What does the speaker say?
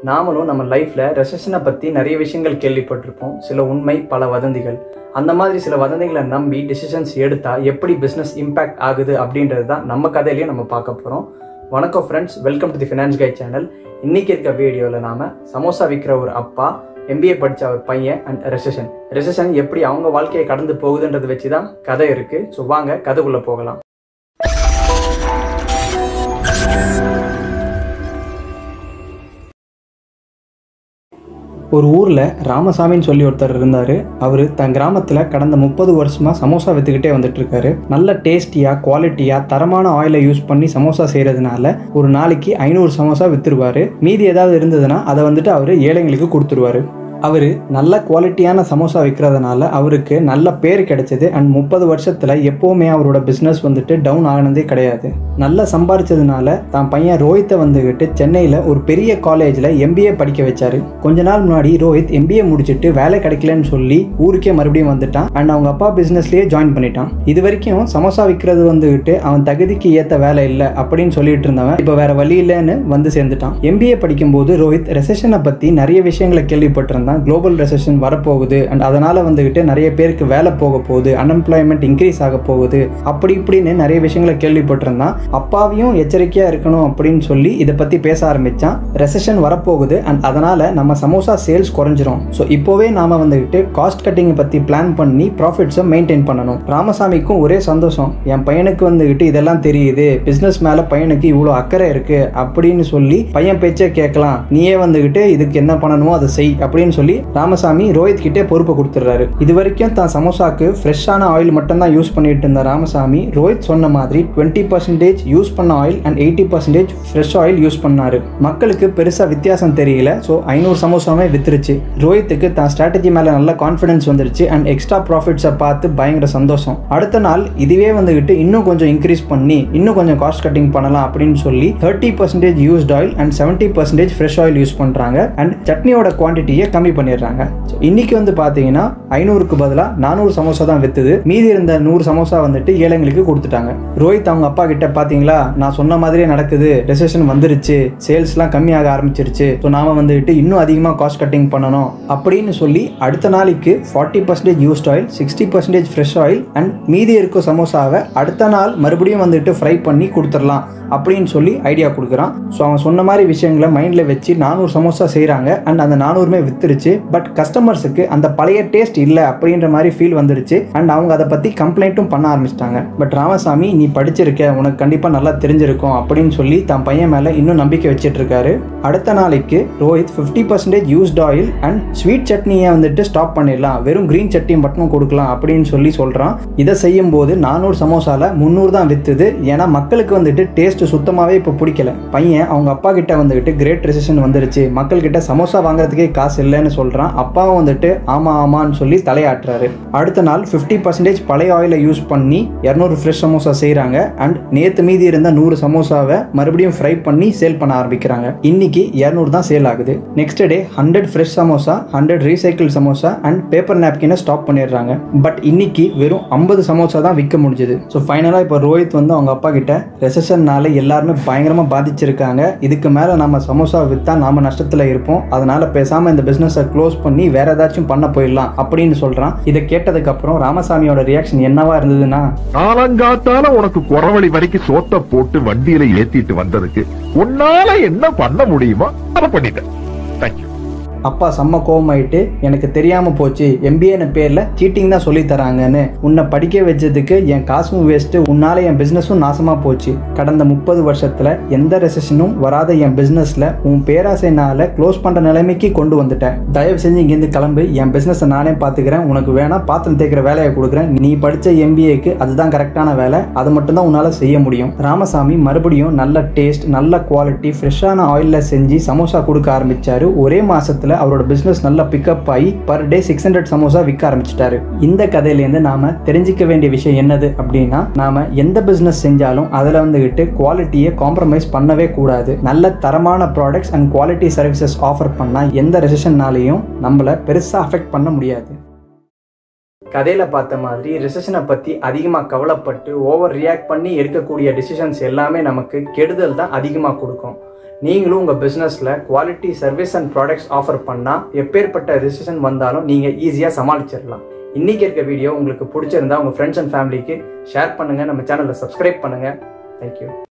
நாமளும் நம்ம லைஃப்ல ரெசஷனை பத்தி நிறைய விஷயங்கள் கேள்விப்பட்டிருப்போம் சில உண்மை பல வதந்திகள் அந்த மாதிரி சில வதந்திகளை நம்பி டிசிஷன்ஸ் எடுத்தா எப்படி பிசினஸ் இம்பாக்ட் ஆகுது அப்படின்றது தான் நம்ம கதையிலயும் நம்ம பார்க்க போறோம் வணக்கம் friends welcome to the finance guy channel இன்னைக்கு இருக்க வீடியோவில் நாம சமோசா விற்கிற ஒரு அப்பா எம்பிஏ படித்த ஒரு பையன் அண்ட் ரெசஷன் ரெசஷன் எப்படி அவங்க வாழ்க்கையை கடந்து போகுதுன்றதை வச்சு தான் கதை இருக்கு ஸோ வாங்க கதைக்குள்ள போகலாம் ஒரு ஊரில் ராமசாமின்னு சொல்லி ஒருத்தர் இருந்தார் அவர் தன் கிராமத்தில் கடந்த முப்பது வருஷமாக சமோசா விற்றுக்கிட்டே வந்துட்டு இருக்காரு நல்ல டேஸ்டியாக குவாலிட்டியாக தரமான ஆயிலை யூஸ் பண்ணி சமோசா செய்கிறதுனால ஒரு நாளைக்கு ஐநூறு சமோசா விற்றுருவார் மீதி ஏதாவது இருந்ததுன்னா அதை வந்துட்டு அவர் ஏழைங்களுக்கு கொடுத்துருவாரு அவர் நல்ல குவாலிட்டியான சமோசா விற்கிறதுனால அவருக்கு நல்ல பேர் கிடைச்சது அண்ட் முப்பது வருஷத்தில் எப்போவுமே அவரோட பிஸ்னஸ் வந்துட்டு டவுன் ஆனதே கிடையாது நல்லா சம்பாரிச்சதுனால தான் பையன் ரோஹித்தை வந்துக்கிட்டு சென்னையில் ஒரு பெரிய காலேஜில் எம்பிஏ படிக்க வச்சாரு கொஞ்ச நாள் முன்னாடி ரோஹித் எம்பிஏ முடிச்சுட்டு வேலை கிடைக்கலன்னு சொல்லி ஊருக்கே மறுபடியும் வந்துட்டான் அண்ட் அவங்க அப்பா பிஸ்னஸ்லேயே ஜாயின் பண்ணிட்டான் இது வரைக்கும் சமோசா விற்கிறது வந்துக்கிட்டு அவன் தகுதிக்கு ஏற்ற வேலை இல்லை அப்படின்னு சொல்லிட்டு இருந்தவன் இப்போ வேற வழி இல்லைன்னு வந்து சேர்ந்துட்டான் எம்பிஏ படிக்கும்போது ரோஹித் ரெசஷனை பற்றி நிறைய விஷயங்களை கேள்விப்பட்டிருந்தான் தான் குளோபல் ரெசஷன் வரப்போகுது அண்ட் அதனால் வந்துக்கிட்டு நிறைய பேருக்கு வேலை போக போகுது அன்எம்ப்ளாய்மெண்ட் இன்க்ரீஸ் ஆக போகுது அப்படி இப்படின்னு நிறைய விஷயங்களை கேள்விப்பட்டிருந்தான் அப்பாவையும் எச்சரிக்கையாக இருக்கணும் அப்படின்னு சொல்லி இதை பற்றி பேச ஆரம்பித்தான் ரெசஷன் வரப்போகுது அண்ட் அதனால் நம்ம சமோசா சேல்ஸ் குறைஞ்சிரும் ஸோ இப்போவே நாம் வந்துக்கிட்டு காஸ்ட் கட்டிங்கை பற்றி பிளான் பண்ணி ப்ராஃபிட்ஸை மெயின்டைன் பண்ணணும் ராமசாமிக்கும் ஒரே சந்தோஷம் என் பையனுக்கு வந்துக்கிட்டு இதெல்லாம் தெரியுது பிஸ்னஸ் மேலே பையனுக்கு இவ்வளோ அக்கறை இருக்குது அப்படின்னு சொல்லி பையன் பேச்சே கேட்கலாம் நீயே வந்துக்கிட்டு இதுக்கு என்ன பண்ணணுமோ அதை செய் அப்படின்னு சொல்லி சொல்லி ராமசாமி ரோஹித் கிட்டே பொறுப்பை கொடுத்துட்றாரு இது வரைக்கும் தான் சமோசாக்கு ஃப்ரெஷ்ஷான ஆயில் மட்டும் தான் யூஸ் பண்ணிட்டு இருந்த ராமசாமி ரோஹித் சொன்ன மாதிரி டுவெண்ட்டி பர்சன்டேஜ் யூஸ் பண்ண oil and eighty percentage fresh oil use பண்ணாரு மக்களுக்கு பெருசாக வித்தியாசம் தெரியல ஸோ ஐநூறு சமோசாவே வித்துருச்சு ரோஹித்துக்கு தான் ஸ்ட்ராட்டஜி மேலே நல்ல கான்ஃபிடன்ஸ் வந்துருச்சு அண்ட் எக்ஸ்ட்ரா ப்ராஃபிட்ஸை பார்த்து பயங்கர சந்தோஷம் அடுத்த நாள் இதுவே வந்துகிட்டு இன்னும் கொஞ்சம் இன்க்ரீஸ் பண்ணி இன்னும் கொஞ்சம் காஸ்ட் கட்டிங் பண்ணலாம் அப்படின்னு சொல்லி thirty percentage used oil and seventy percentage fresh oil use பண்ணுறாங்க அண்ட் சட்னியோட குவான்டிட்டியை கம்மி பண்ணிடுறாங்க ஸோ இன்னைக்கு வந்து பார்த்தீங்கன்னா ஐநூறுக்கு பதிலாக நானூறு சமோசா தான் வித்துது மீதி இருந்த நூறு சமோசா வந்துட்டு ஏழைங்களுக்கு கொடுத்துட்டாங்க ரோஹித் அவங்க அப்பா கிட்ட பார்த்தீங்களா நான் சொன்ன மாதிரியே நடக்குது ரெசெஷன் வந்துருச்சு சேல்ஸ்லாம் கம்மியாக ஆரம்பிச்சிருச்சு ஸோ நாம வந்துட்டு இன்னும் அதிகமாக காஸ்ட் கட்டிங் பண்ணணும் அப்படின்னு சொல்லி அடுத்த நாளைக்கு forty percentage used oil sixty percentage fresh oil and மீதி இருக்கும் சமோசாவை அடுத்த நாள் மறுபடியும் வந்துட்டு ஃப்ரை பண்ணி கொடுத்துடலாம் அப்படின்னு சொல்லி ஐடியா கொடுக்குறான் ஸோ அவன் சொன்ன மாதிரி விஷயங்களை மைண்டில் வச்சு நானூறு சமோசா செய்கிறாங்க அண்ட் அந்த நானூறுமே வித்துருச்சு பட் கஸ்டமர்ஸுக்கு அந்த பழைய டேஸ்ட் இல்லை அப்படின்ற மாதிரி ஃபீல் வந்துருச்சு அண்ட் அவங்க அதை பற்றி கம்ப்ளைண்ட்டும் பண்ண ஆரம்பிச்சிட்டாங்க பட் ராமசாமி நீ படிச்சிருக்க உனக்கு கண்டிப்பாக நல்லா தெரிஞ்சிருக்கும் அப்படின்னு சொல்லி தன் பையன் மேலே இன்னும் நம்பிக்கை வச்சுட்டு இருக்காரு அடுத்த நாளைக்கு Rohit fifty percentage used oil and sweet சட்னியை வந்துட்டு ஸ்டாப் பண்ணிடலாம் வெறும் க்ரீன் சட்னி மட்டும் கொடுக்கலாம் அப்படின்னு சொல்லி சொல்கிறான் இதை செய்யும் போது நானூறு சமோசாவில் முந்நூறு தான் வித்துது ஏன்னா மக்களுக்கு வந்துட்டு டேஸ்ட் சுத்தமாகவே இப்போ பிடிக்கல பையன் அவங்க அப்பா கிட்ட வந்துட்டு கிரேட் ரெசிஷன் வந்துருச்சு மக்கள் கிட்ட சமோசா வாங்குறதுக்கே காசு இல்லைன்னு சொல்கிறான் அப்பாவும் வந்துட்டு ஆமாம் ஆமான்னு சொல்லி தலையாட்டுறாரு அடுத்த நாள் ஃபிஃப்டி பர்சன்டேஜ் பழைய ஆயிலை யூஸ் பண்ணி இரநூறு ஃப்ரெஷ் சமோசா செய்கிறாங்க அண்ட் நேற்று மீதி இருந்த நூறு சமோசாவை மறுபடியும் ஃப்ரை பண்ணி சேல் பண்ண ஆரம்பிக்கிறாங்க இன்னைக்கு இரநூறு தான் சேல் ஆகுது next day hundred fresh samosa hundred recycle samosa and paper நாப்கினை ஸ்டாப் பண்ணிடுறாங்க பட் இன்னைக்கு வெறும் ஐம்பது சமோசா தான் விற்க முடிஞ்சது ஸோ ஃபைனலாக இப்போ ரோஹித் வந்து அவங்க அப்பா கிட்ட ரெசஷன்னால எல்லாருமே பயங்கரமாக பாதிச்சிருக்காங்க இதுக்கு மேலே நம்ம சமோசா விற்றா நாம நஷ்டத்தில் இருப்போம் அதனால பேசாமல் இந்த பிஸ்னஸை க்ளோஸ் பண்ணி வேற ஏதாச்சும் பண்ண போயிடலாம் அப்படின்னு சொல்கிறான் இதை கேட்டதுக்கு அப்புறம் ராமசாமியோட ரியாக்ஷன் என்னவா இருந்ததுன்னா காலங்காத்தால உனக்கு குறவழி வரைக்கும் சோத்த போட்டு வண்டியில ஏத்திட்டு வந்ததுக்கு உன்னால என்ன பண்ண முடியுமோ அதை பண்ணிட்டேன் தேங்க்யூ அப்பா செம்ம கோவமாயிட்டு எனக்கு தெரியாமல் போச்சு எம்பிஏன்னு பேரில் சீட்டிங் தான் சொல்லி தராங்கன்னு உன்னை படிக்க வச்சதுக்கு என் காசும் வேஸ்ட்டு உன்னால் என் பிஸ்னஸும் நாசமாக போச்சு கடந்த முப்பது வருஷத்தில் எந்த ரெசஷனும் வராத என் பிஸ்னஸில் உன் பேராசைனால க்ளோஸ் பண்ணுற நிலைமைக்கு கொண்டு வந்துட்டேன் தயவு செஞ்சு இங்கேருந்து கிளம்பு என் பிஸ்னஸை நானே பார்த்துக்கிறேன் உனக்கு வேணா பாத்திரம் தேய்க்கிற வேலையை கொடுக்குறேன் நீ படித்த எம்பிஏக்கு அதுதான் கரெக்டான வேலை அது மட்டும்தான் உன்னால் செய்ய முடியும் ராமசாமி மறுபடியும் நல்ல டேஸ்ட் நல்ல குவாலிட்டி ஃப்ரெஷ்ஷான ஆயிலில் செஞ்சு சமோசா கொடுக்க ஆரம்பிச்சாரு ஒரே மாசத்துல அவரோட பிசினஸ் நல்லா பிக்கப் ஆகி per day six hundred samosa விற்க ஆரம்பிச்சிட்டாரு இந்த கதையிலேருந்து நாம தெரிஞ்சுக்க வேண்டிய விஷயம் என்னது அப்படின்னா நாம எந்த பிசினஸ் செஞ்சாலும் அதில் வந்துகிட்டு குவாலிட்டியை காம்ப்ரமைஸ் பண்ணவே கூடாது நல்ல தரமான products and quality services offer பண்ணால் எந்த ரெசிஷன்னாலையும் நம்மளை பெருசாக அஃபெக்ட் பண்ண முடியாது கதையில் பார்த்த மாதிரி ரிசெஷனை பற்றி அதிகமாக கவலைப்பட்டு ஓவர் ரியாக்ட் பண்ணி எடுக்கக்கூடிய டிசிஷன்ஸ் எல்லாமே நமக்கு கெடுதல் தான் அதிகமாக கொடுக்கும் நீங்களும் உங்கள் பிஸ்னஸில் quality service and products offer பண்ணால் எப்பேற்பட்ட ரிசிஷன் வந்தாலும் நீங்கள் ஈஸியாக சமாளிச்சிடலாம் இன்றைக்கி இருக்க வீடியோ உங்களுக்கு பிடிச்சிருந்தா உங்கள் ஃப்ரெண்ட்ஸ் அண்ட் ஃபேமிலிக்கு ஷேர் பண்ணுங்கள் நம்ம சேனலை சப்ஸ்கிரைப் பண்ணுங்கள் தேங்க்யூ